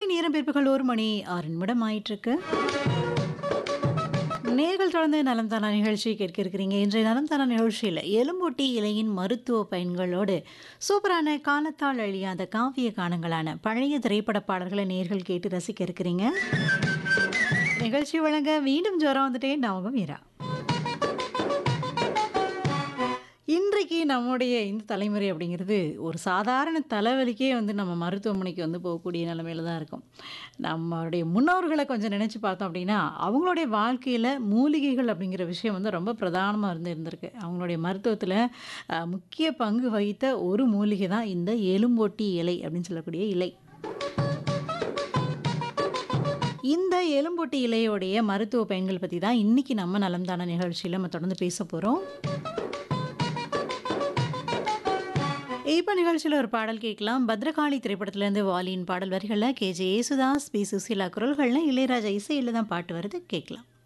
நேரம் பிற்பகல் ஒரு மணி ஆறு நிமிடம் ஆயிட்டிருக்கு நேர்கள் தொடர்ந்து நலம் தானா நிகழ்ச்சி கேட்க இருக்கிறீங்க இன்றைய நலம் தானா நிகழ்ச்சியில் எலும்பொட்டி இலையின் மருத்துவ பயன்களோடு சூப்பரான காலத்தால் அழியாத காவிய கானங்களான பழைய திரைப்பட பாடல்களை நேர்கள் கேட்டு ரசிக்க இருக்கிறீங்க நிகழ்ச்சி வழங்க மீண்டும் ஜுரம் வந்துட்டே நான் உங்க மீரா இன்றைக்கு நம்முடைய இந்த தலைமுறை அப்படிங்கிறது ஒரு சாதாரண தலைவலிக்கே வந்து நம்ம மருத்துவமனைக்கு வந்து போகக்கூடிய நிலமையில தான் இருக்கும் நம்மளுடைய முன்னோர்களை கொஞ்சம் நினச்சி பார்த்தோம் அப்படின்னா அவங்களுடைய வாழ்க்கையில் மூலிகைகள் அப்படிங்கிற விஷயம் வந்து ரொம்ப பிரதானமாக இருந்து இருந்திருக்கு அவங்களுடைய மருத்துவத்தில் அஹ், முக்கிய பங்கு வகித்த ஒரு மூலிகை தான் இந்த எலும்பொட்டி இலை அப்படின்னு சொல்லக்கூடிய இலை இந்த எலும்பொட்டி இலையோடைய மருத்துவ பயன்கள் பற்றி தான் இன்றைக்கி நம்ம நலம்தான நிகழ்ச்சியில் நம்ம தொடர்ந்து பேச போகிறோம் இப்போ நிகழ்ச்சியில் ஒரு பாடல் கேட்கலாம் பத்ரகாளி திரைப்படத்திலேருந்து வாலியின் பாடல் வரிகளில் கேஜே யேசுதாஸ் பி சுசீலா குரல்களில் இளையராஜா இசையில் தான் பாட்டு வருது கேட்கலாம்